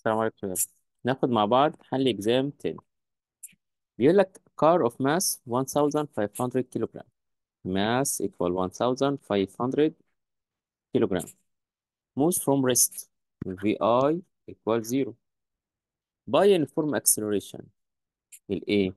السلام عليكم يا شباب. ناخد مع بعض حل exam 10 بيقول لك car of mass 1500 كيلوغرام mass equal 1500 كيلوغرام moves from rest vi equal 0 by uniform acceleration ال A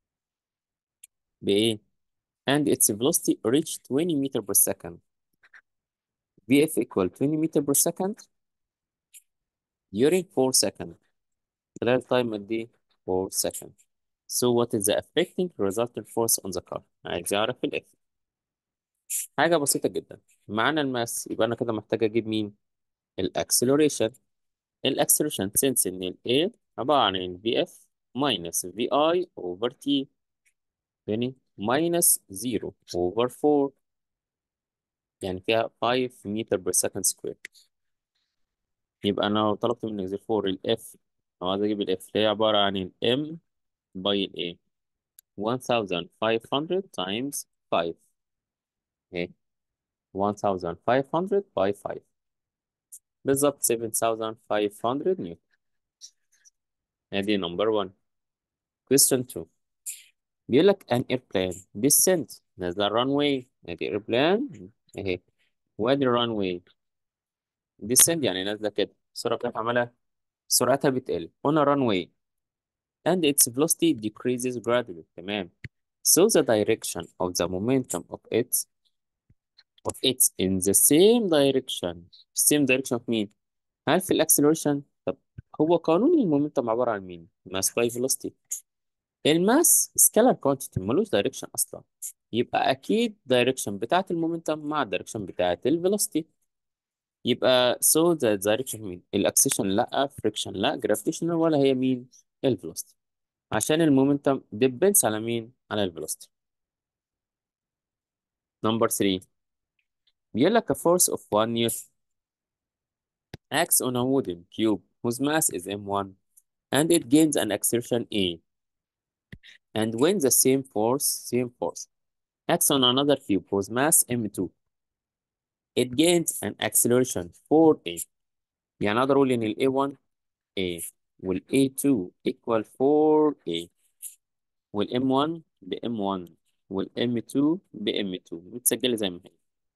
ب A and its velocity reached 20 meter per second vf equal 20 meter per second during 4 seconds خلال time قد ايه 4 seconds so what is the affecting resultant force on the car عايز يعرف ال F حاجة بسيطة جدا معانا الماس يبقى أنا كده محتاج أجيب مين الأكسلريشن الأكسلريشن سنس إن ال A عبارة عن ال VF minus VI over T يعني minus 0 over 4 يعني فيها 5 meter per second square يبقى أنا لو طلبت من exercise ال F أو عايز أجيب ال F اللي هي عبارة عن ال M by ال A 1500 times 5 اهي 1500 by 5 بالظبط 7500 نيوتن ادي نمبر 1 question 2 بيقول لك an airplane descent نازله الرانواي ادي airplane اهي وادي الرانواي descent يعني نازله كده السرعه بتاعتها عمالة سرعتها بتقل on a runway and its velocity decreases gradually تمام so the direction of the momentum of its of its in the same direction same direction of مين هل في الاكسلريشن طب هو قانون المومنتم عباره عن مين ماس باي فيلوسيتي الماس سكالار كوانتيتي ملوش دايركشن اصلا يبقى اكيد دايركشن بتاعت المومنتم مع الدايركشن بتاعت الفيلوسيتي يبقى so the direction مين الاكسيشن لا فريكشن لا جرافيتيشنال ولا هي مين الفيلوسيتي عشان المومنتم depends على مين على الفيلوسيتي نمبر 3 بيقول لك a force of 1 newton acts on a wooden cube whose mass is m1 and it gains an acceleration a and when the same force same force acts on another cube whose mass m2 it gains an acceleration 4a يعني اقدر اقول ان ال a1 a وال a2 equal 4a وال m1 ب m1 وال m2 ب m2 متسجلة زي ما هي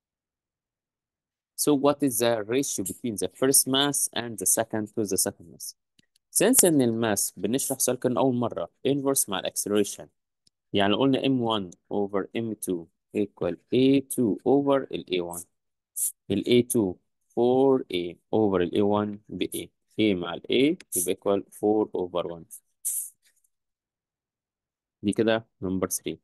So what is the ratio between the first mass and the second to the second mass? Since ان الماس بنشرح سؤال كان أول مرة inverse مع الاكسلريشن يعني قلنا m1 over m2 equal a2 over ال a1 ال a2 4a over ال a1 ب a a مع ال a يبقى equal 4 over 1 دي كده number 3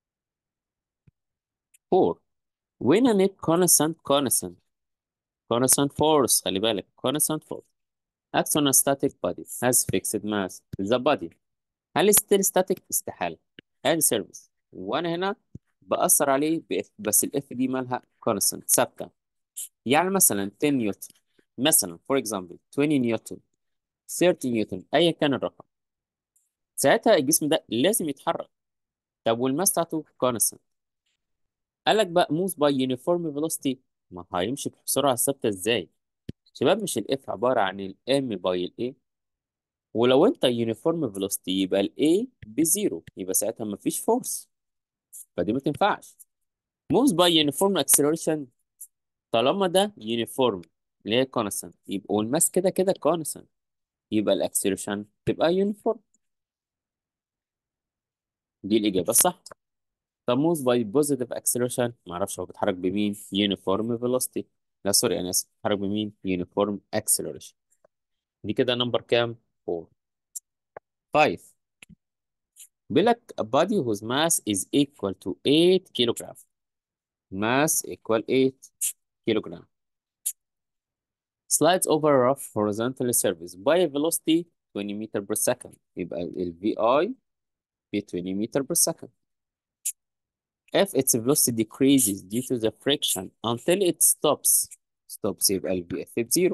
4 when a net constant constant constant force خلي بالك constant force acts on a static body has fixed mass the body هل still static استحالة ادي سيرفيس وانا هنا بأثر عليه بإف بس الاف دي مالها constant ثابتة يعني مثلا 10 نيوتن مثلا for example 20 نيوتن 30 نيوتن ايا كان الرقم ساعتها الجسم ده لازم يتحرك طب والماس بتاعته constant قال لك بقى موز باي يونيفورم فيلوسيتي ما هيمشي بسرعة ثابتة ازاي شباب مش الاف عبارة عن الام باي الاي ولو انت يونيفورم فيلوسيتي يبقى الاي بزيرو يبقى ساعتها مفيش فورس فدي ما تنفعش موز باي يونيفورم اكسلريشن طالما ده يونيفورم اللي هي كونستانت يبقى والماس كده كده كونستانت يبقى الاكسلريشن تبقى يونيفورم دي الإجابة الصح طب موز باي بوزيتيف اكسلريشن معرفش هو بيتحرك بمين يونيفورم فيلوسيتي لا سوري انا اسف بيتحرك بمين يونيفورم اكسلريشن دي كده نمبر كام 4 5 بيقول لك a body whose mass is equal to 8 كيلوغرام mass equal 8 كيلوغرام slides over a rough horizontal surface by a velocity 20 meter per second يبقى ال VI ب 20 meter per second if its velocity decreases due to the friction until it stops stops يبقى ال VF بزيرو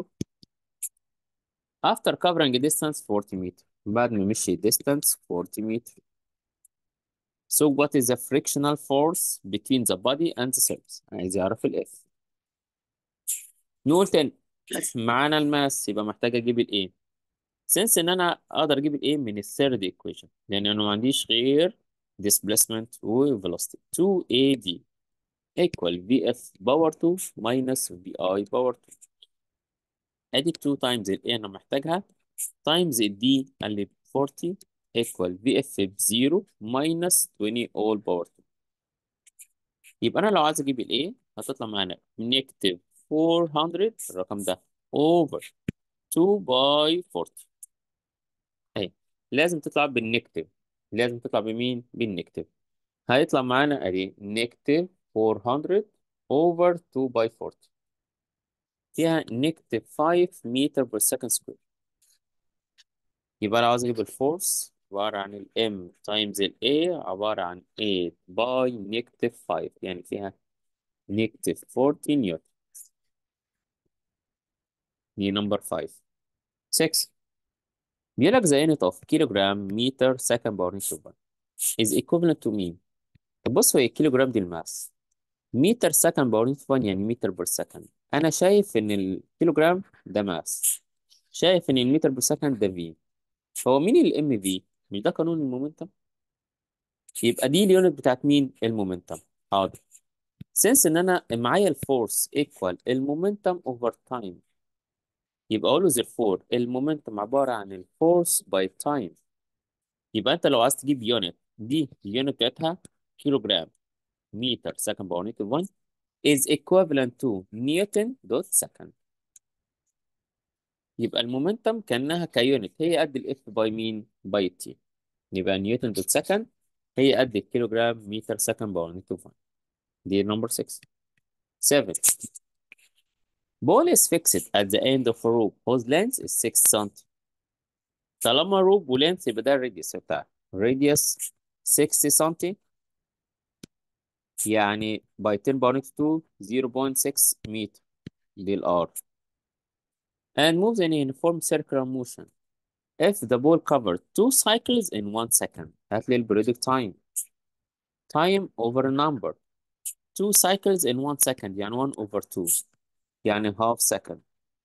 after covering a distance 40 meter بعد ما مشي distance 40 meter so what is the frictional force between the body and the surface عايز يعرف ال F نقول تاني معانا الماس يبقى محتاج اجيب الايه since ان انا اقدر اجيب الايه من الثيرد equation لان انا ما عنديش غير displacement و velocity 2AD equal VF باور 2 minus VI باور 2 ادي 2 times ال A انا محتاجها times ال D قال لي 40 equal VF ب 0 minus 20 all باور 2 يبقى انا لو عايز اجيب ال A هتطلع معانا negative 400 الرقم ده over 2 by 40 اهي لازم تطلع بالنيجاتيف لازم تطلع بمين بالنيجاتيف هيطلع معانا ادي نيجاتيف 400 over 2 by 40 فيها نيجاتيف 5 متر بير سكند سكوير يبقى لو عاوز اجيب الفورس عبارة عن ال M times ال A عبارة عن 8 by نيجاتيف 5 يعني فيها نيجاتيف 40 نيوتن دي نمبر 5 6 بيقول لك the unit of kilogram meter second power into 1 is equivalent to mean طب بص هو الكيلو جرام دي الماس متر سكند باور انتو 1 يعني متر بير سكند انا شايف ان الكيلو جرام ده ماس شايف ان المتر بير سكند ده في فهو مين الام في مش ده قانون المومنتم يبقى دي اليونت بتاعت مين المومنتم حاضر سنس ان انا معايا الفورس ايكوال المومنتم اوفر تايم يبقى اقول له therefore المومنتم عباره عن الفورس باي تايم يبقى انت لو عايز تجيب يونت دي اليونت بتاعتها كيلو جرام متر سكند باور نيوتن 1 is equivalent to نيوتن دوت سكند يبقى المومنتم كأنها كيونت هي قد الاف باي مين باي تي يبقى نيوتن دوت سكند هي قد الكيلو جرام متر سكند باور نيوتن 1 دي نمبر 6 7 ball is fixed at the end of a rope whose length is 6 سم طالما روب ولينث يبقى ده الراديوس بتاعه radius 60 سم يعني by 10 باور نيوتن 2 0.6 متر دي الار and moves in a uniform circular motion if the ball covered two cycles in one second هات لي البريدك time time over a number two cycles in one second يعني 1 over 2 يعني half second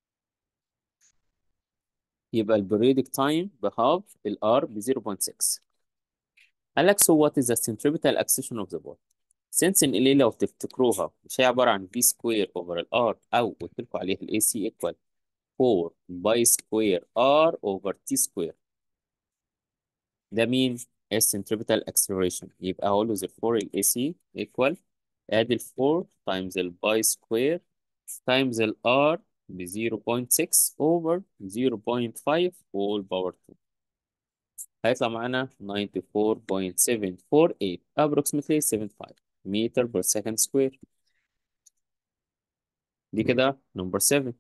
يبقى البريدك time بهاف الار ب 0.6 قال لك so what is the centripetal acceleration of the ball since ان ال لو تفتكروها مش هي عباره عن v square over الار او قلت لكم عليها ال AC equal 4 باي سكوير r over t square ده مين؟ السنتريبيتال acceleration يبقى هقول له therefore ال AC equal ادي ال 4 times ال باي سكوير times ال r ب 0.6 over 0.5 all power 2 هيطلع معانا 94.748 approximately 75 meter per second square دي كده number 7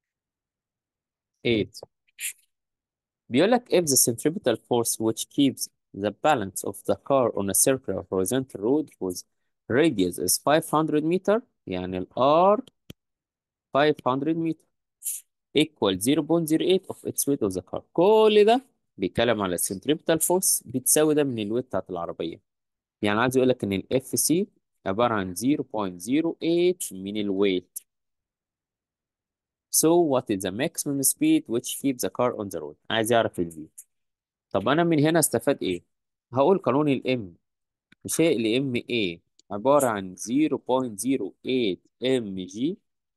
8 بيقول لك if the centripetal force which keeps the balance of the car on a circular horizontal road whose radius is 500 meter يعني ال R 500 meter equal 0.08 of its weight of the car كل ده بيتكلم على centripetal force بتساوي ده من الويت بتاعت العربية يعني عايز يقول لك ان ال FC عبارة عن 0.08 من الويت So what is the maximum speed which keeps the car on the road عايز يعرف ال V طب انا من هنا استفاد ايه هقول قانون الام مش هي الام ايه عبارة عن 0.08 ام جي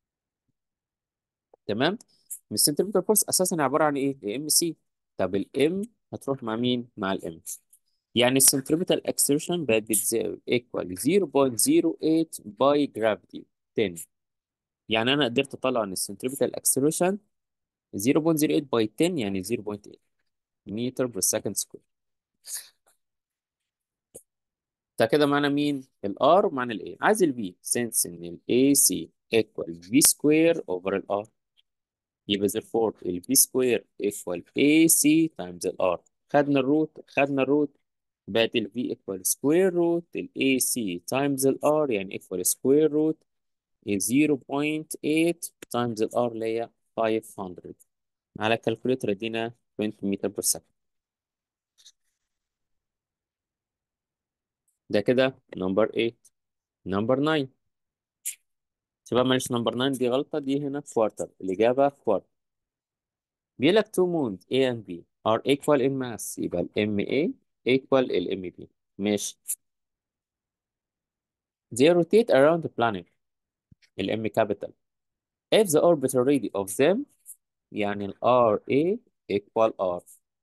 تمام من السنتريبيتال فورس اساسا عبارة عن ايه ام سي طب الام هتروح مع مين مع الام يعني السنتريبيتال اكسيرشن بقت بتساوي ايكوال 0.08 باي جرافيتي 10 يعني انا قدرت اطلع ان السنتريبيتال اكسيرشن 0.08 باي 10 يعني 0.8 متر بير سكند سكوير ده كده معنى مين الار ومعنى الاي عايز الفي سنس ان الاي سي ايكوال في سكوير اوفر الار يبقى therefore الفي سكوير ايكوال اي سي تايمز الار خدنا الروت خدنا الروت بقت الفي ايكوال سكوير روت الاي سي تايمز الار يعني ايكوال سكوير روت 0.8 تايمز الار اللي هي 500 على الكالكوليتر ادينا 20 متر بير سكند ده كده نمبر 8 نمبر 9 شباب معلش نمبر 9 دي غلطة دي هنا كوارتر الإجابة كوارتر بيقول لك two moons A and B are equal in mass يبقى ال MA equal ال MB ماشي they rotate around the planet ال M capital if the orbital radius of them يعني ال RA equal R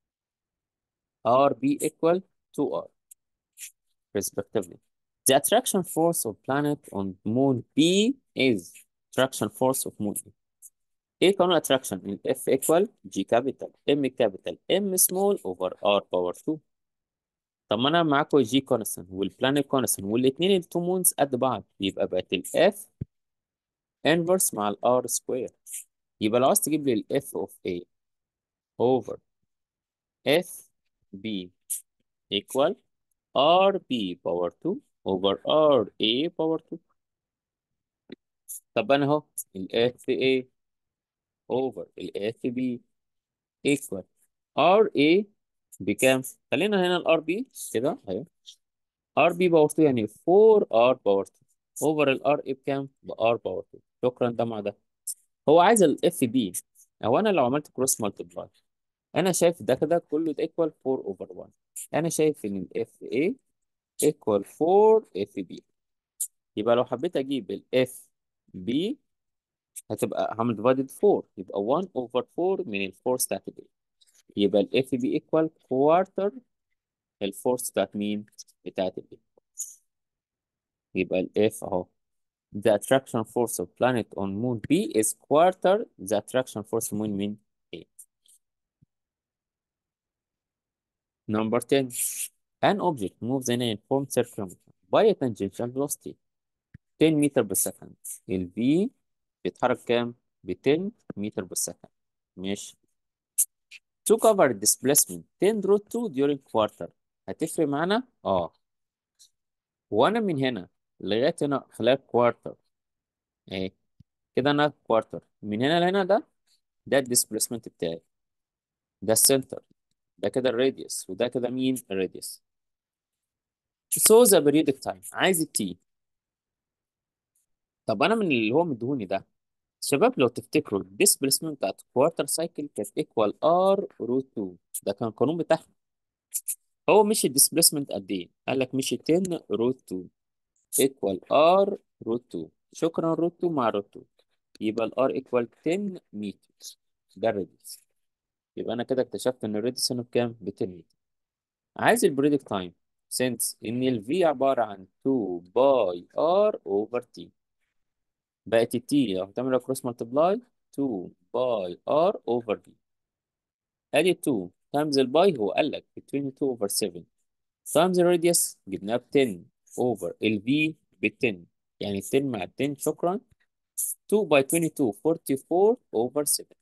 RB equal 2R respectively the attraction force of planet on moon B is attraction force of moon A ايه قانون attraction ال F equal G capital M capital M small over R power 2 طب ما انا معاكم جي كونستنت والبلانيت كونستنت والاثنين التو مونز قد بعض يبقى بقت الاف انفرس مع الار سكوير يبقى لو عايز تجيب لي الاف اوف A over اف بي equal ار بي باور 2 over ار A باور 2 طب انا اهو الاف A over الاف بي equal ار A بكام؟ خلينا هنا الار بي كده اهي ار بي باور 2 يعني 4 ار باور 2 اوفر الار اي بكام؟ بار باور 2 شكرا ده مع ده هو عايز الاف بي او انا لو عملت كروس مالتبلاي انا شايف ده كده كله ايكوال 4 اوفر 1 انا شايف ان الاف اي ايكوال 4 اف بي يبقى لو حبيت اجيب الاف بي هتبقى هعمل ديفايدد 4 يبقى 1 اوفر 4 من الفورس بتاعت الاي يبقى الاف بي ايكوال كوارتر الفورس بتاعت مين؟ بتاعت الاي يبقى الاف اهو The attraction force of planet on moon B is quarter the attraction force of moon mean A. Number 10. An object moves in a uniform circumference by a tangential velocity 10 meter per second. ال V بيتحرك كام؟ ب 10 meter per second. ماشي. To cover displacement 10 root 2 during quarter. هتفرق معانا؟ اه. وانا من هنا لغاية هنا خلال quarter. ايه كده انا quarter. من هنا لهنا ده ده الديسبليسمنت بتاعي. ده السنتر. ده كده الراديوس وده كده مين الراديوس so the periodic time عايز التي طب انا من اللي هو مديهوني ده شباب لو تفتكروا الديسبليسمنت بتاعت كوارتر سايكل كانت ايكوال ار روت 2 ده كان القانون بتاعها هو مشي الديسبليسمنت قد ايه قال لك مشي 10 روت 2 ايكوال ار روت 2 شكرا روت 2 مع روت 2 يبقى الار ايكوال 10 متر ده الراديوس يبقى انا كده اكتشفت ان الراديوس هنا بكام ب 10 متر عايز البريدكت تايم since ان ال V عبارة عن 2 باي R over T بقت ال T لو هتعمل كروس مالتبلاي 2 باي R over V ادي 2 تايمز الباي هو قال لك 22 over 7 تايمز الراديوس جبناها ب 10 over ال V ب 10 يعني 10 مع 10 شكرا 2 باي 22 44 over 7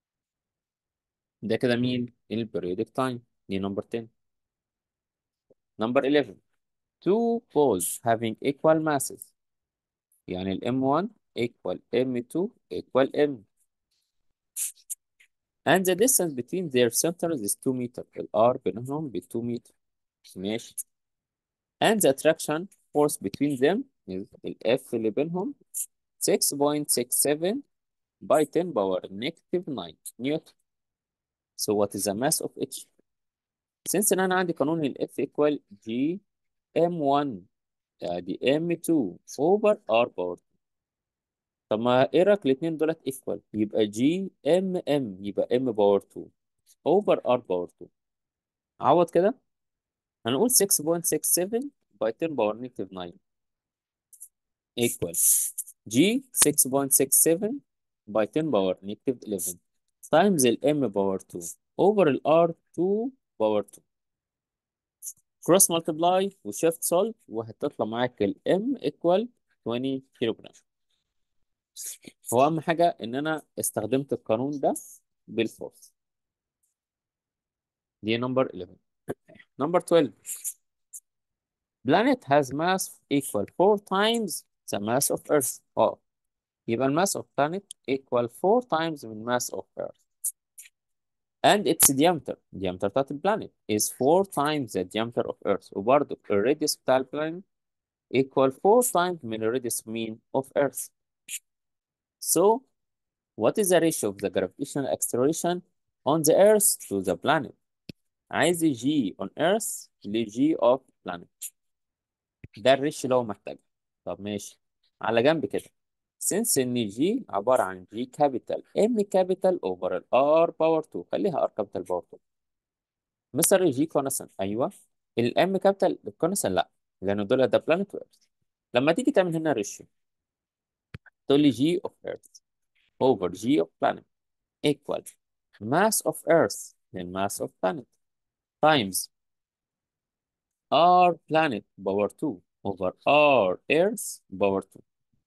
ده كده مين؟ البريودك تايم دي نمبر 10 Number 11 two balls having equal masses يعني ال M1 equal M2 equal M and the distance between their centers is 2 meter ال R بينهم ب 2 meter ماشي and the attraction force between them is ال F اللي بينهم 6.67 by 10 power negative 9 نيوتن so what is the mass of each since ان انا عندي قانون ال F equal G M1 دي M2 over R power طب ما ايه رايك الاثنين دولت ايكوال يبقى جي ام ام يبقى ام باور 2 اوفر ار باور 2 عوض كده هنقول 6.67 باي 10 باور نيجاتيف 9 ايكوال جي 6.67 باي 10 باور نيجاتيف 11 تايمز الام باور 2 اوفر الار 2 باور 2 كروس مالتبلاي وشيفت سولف وهتطلع معاك الام ايكوال 20 كيلو جرام هو اهم حاجه ان انا استخدمت القانون ده بالفورس دي نمبر 11 نمبر 12 planet has mass equal 4 times the mass of earth اه يبقى الماس of planet equal 4 times من mass of earth and its diameter diameter بتاعت البلانيت is 4 times the diameter of earth وبرضه الراديوس بتاع البلانيت equal 4 times من الراديوس mean of earth So, what is the ratio of the gravitational acceleration on the earth to the planet عايز G on earth ل G of planet ده الريش لو محتاج طب ماشي على جنب كده since ان G عبارة عن G capital M capital over ال R power 2 خليها R capital power 2 مستر G constant ايوه ال M capital constant لا لأنه دول ده planet و earth لما تيجي تعمل هنا ريشيو تقول لي G of earth over G of planet equal mass of earth then mass of planet times R planet power 2 over R earth power 2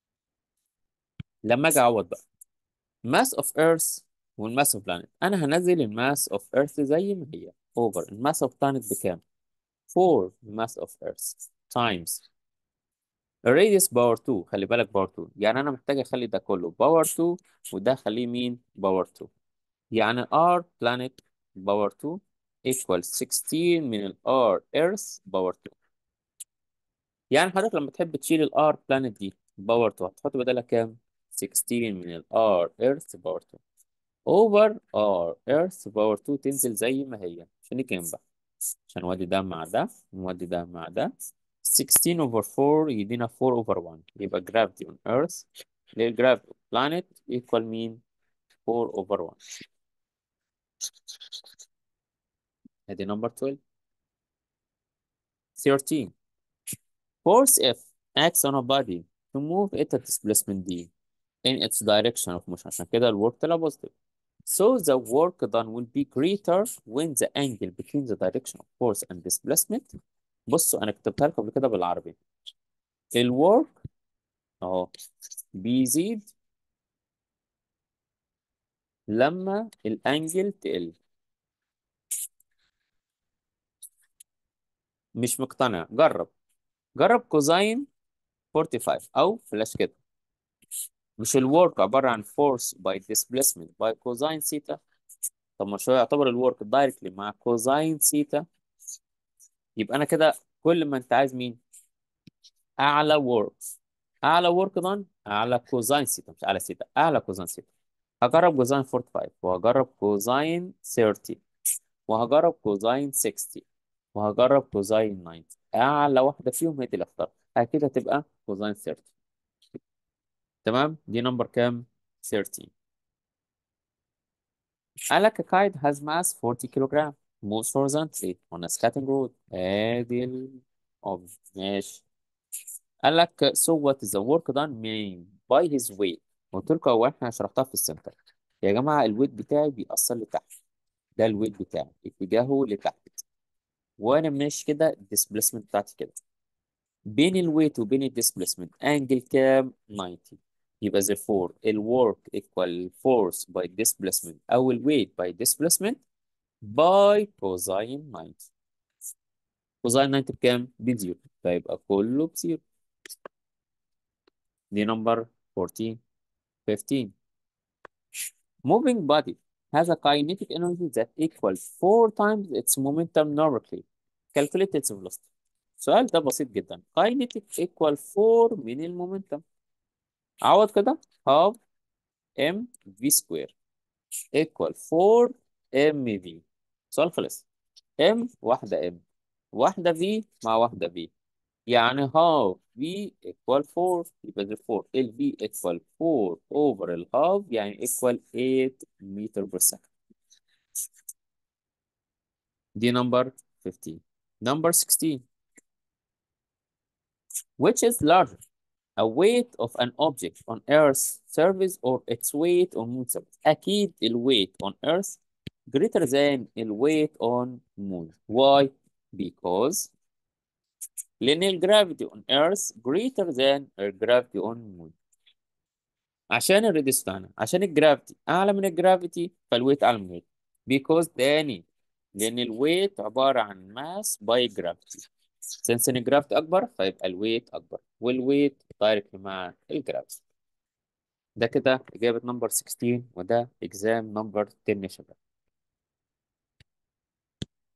لما اجي اعوض بقى mass of earth والmass of planet انا هنزل الماس of earth زي ما هي over الماس of planet بكام 4 mass of earth times radius power 2 خلي بالك power 2 يعني انا محتاج اخلي ده كله power 2 وده اخليه مين power 2 يعني R planet power 2 equals 16 من ال R earth power 2 يعني حضرتك لما تحب تشيل ال R planet دي باور 2 هتحط بدلها كام؟ 16 من ال R Earth باور 2 over R Earth باور 2 تنزل زي ما هي عشان كام بقى؟ عشان نودي ده مع ده نودي ده مع ده 16 over 4 يدينا 4 over 1 يبقى gravity on Earth للgravity of planet equal مين؟ 4 over 1 ادي number 12 13 Force F acts on a body to move it at displacement D in its direction of motion عشان كده الورك طلع positive. So the work done will be greater when the angle between the direction of force and displacement بصوا أنا كتبتها لكم قبل كده بالعربي. الورك أهو بيزيد لما الانجل تقل. مش مقتنع جرب جرب كوزاين 45 أو فلاش كده. مش الورك عبارة عن force by displacement by cosine theta طب ما شو يعتبر الورك دايركتلي مع كوزاين ثيتا يبقى انا كده كل ما انت عايز مين اعلى ورك اعلى ورك دان اعلى كوزاين ثيتا مش اعلى ثيتا اعلى كوزاين ثيتا هجرب كوزاين 45 وهجرب كوزاين 30 وهجرب كوزاين 60 وهجرب كوزاين 90 اعلى واحده فيهم هي دي اللي اختارها اكيد هتبقى كوزاين 30 تمام دي نمبر كام 13 قال لك a kite has mass 40 كيلوغرام moves horizontally on a skating road ادي ال of ماشي قال لك so what is the work done mean by his weight قلت لكم اول احنا شرحتها في السنتر يا جماعه الويت بتاعي بيأثر لتحت ده الويت بتاعي اتجاهه لتحت وانا ماشي كده الديسبليسمنت بتاعتي كده بين الويت وبين الديسبليسمنت انجل كام 90 يبقى therefore الورك equal force by displacement او الويت by displacement by cosine 90 cosine 90 بكام؟ بزيرو فيبقى كله بزيرو دي نمبر 14 15 moving body has a kinetic energy that equals 4 times its momentum numerically calculate its velocity السؤال ده بسيط جدا kinetic equal 4 من المومنتم عوض كده half m v square equal 4 m v سؤال خلص m واحدة m واحدة v مع واحدة v يعني half v equal 4 يبقى ده 4 ال v equal 4 over ال half يعني equal 8 meter per second دي number 15 number 16 which is larger a weight of an object on Earth's surface or its weight on moon surface أكيد ال weight on Earth greater than ال weight on moon why because لأن ال gravity on Earth greater than ال gravity on moon عشان الريديوس بتاعنا عشان الجرافيتي أعلى من الجرافيتي فالويت أعلى من الويت because تاني لأن الويت عبارة عن mass by gravity since ان الجرافيتي اكبر فيبقى الويت اكبر والويت دايركتلي مع الجرافيتي ده كده اجابه نمبر 16 وده اكزام نمبر 10 يا شباب